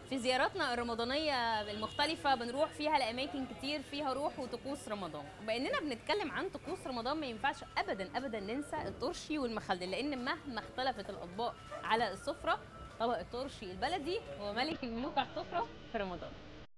في زياراتنا الرمضانية المختلفة بنروح فيها لأماكن كتير فيها روح وطقوس رمضان وبأننا بنتكلم عن طقوس رمضان ما ينفعش أبدا أبدا ننسى الترشي والمخلل لأن مهما اختلفت الأطباق على السفرة طبق الترشي البلدي هو ملك الملوك على السفرة في رمضان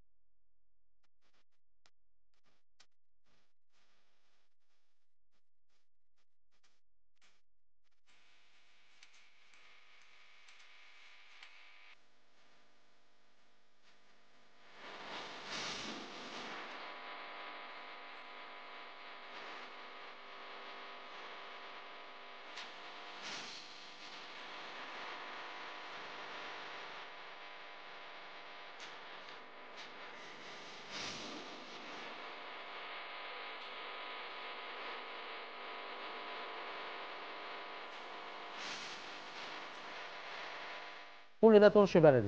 كل ده ترش بلدي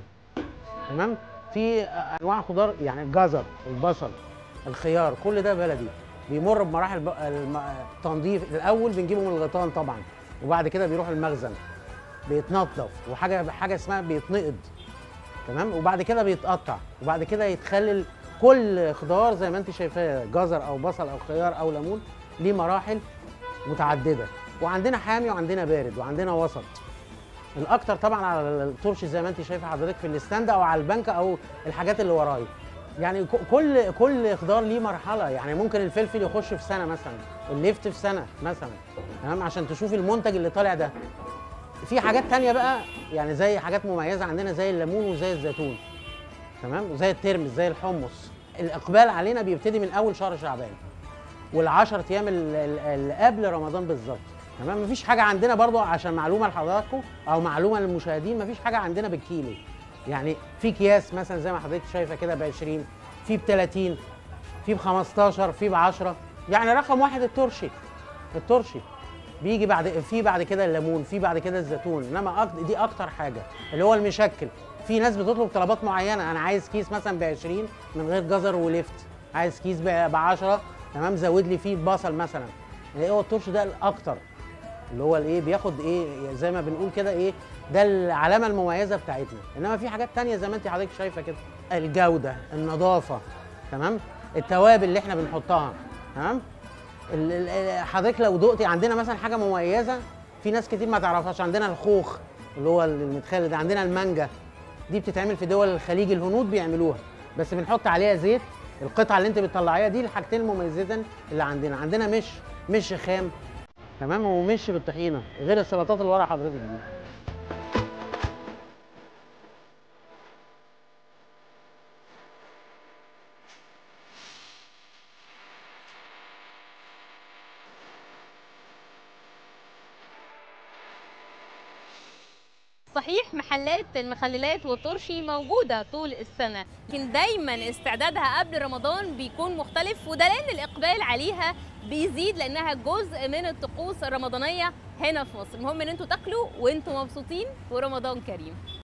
تمام في انواع خضار يعني الجزر البصل الخيار كل ده بلدي بيمر بمراحل ب- الم- التنظيف الاول بنجيبه من الغيطان طبعا وبعد كده بيروح المخزن بيتنضف وحاجه حاجه اسمها بيتنقض تمام وبعد كده بيتقطع وبعد كده يتخلل كل خضار زي ما انت شايفاه جزر او بصل او خيار او ليمون ليه مراحل متعدده وعندنا حامي وعندنا بارد وعندنا وسط الاكتر طبعا على الترش زي ما انت شايفه حضرتك في الستاند او على البنك او الحاجات اللي ورايا يعني ك- كل كل خضار ليه مرحله يعني ممكن الفلفل يخش في سنه مثلا الليفت في سنه مثلا تمام عشان تشوف المنتج اللي طالع ده في حاجات تانية بقى يعني زي حاجات مميزه عندنا زي الليمون وزي الزيتون تمام وزي الترمس زي الحمص الاقبال علينا بيبتدي من اول شهر شعبان وال10 ايام ال- ال- اللي قبل رمضان بالظبط تمام مفيش حاجه عندنا برضو عشان معلومه لحضراتكم او معلومه للمشاهدين مفيش حاجه عندنا بالكيلو يعني في اكياس مثلا زي ما حضرتك شايفه كده ب 20 في ب 30 في ب 15 في ب 10 يعني رقم واحد الترشي الترشي بيجي بعد في بعد كده الليمون في بعد كده الزيتون انما أك- دي اكتر حاجه اللي هو المشكل في ناس بتطلب طلبات معينه انا عايز كيس مثلا ب 20 من غير جزر ولفت عايز كيس ب 10 تمام زود لي فيه بصل مثلا اللي هو الترش ده الاكتر اللي هو الايه بياخد ايه زي ما بنقول كده ايه ده العلامه المميزه بتاعتنا انما في حاجات تانية زي ما انت حضرتك شايفه كده الجوده النظافه تمام التوابل اللي احنا بنحطها تمام ال- ال- حضرتك لو دقتي عندنا مثلا حاجه مميزه في ناس كتير ما تعرفهاش عندنا الخوخ اللي هو المتخلل ده عندنا المانجا دي بتتعمل في دول الخليج الهنود بيعملوها بس بنحط عليها زيت القطعه اللي انت بتطلعيها دي الحاجتين المميزتين اللي عندنا عندنا مش مش خام تمام ومش بالطحينه غير السلطات اللي ورا حضرتك دي صحيح محلات المخللات والترشي موجودة طول السنة لكن دايما استعدادها قبل رمضان بيكون مختلف وده لأن الإقبال عليها بيزيد لأنها جزء من الطقوس الرمضانية هنا في مصر المهم إن انتوا تاكلوا وانتوا مبسوطين ورمضان كريم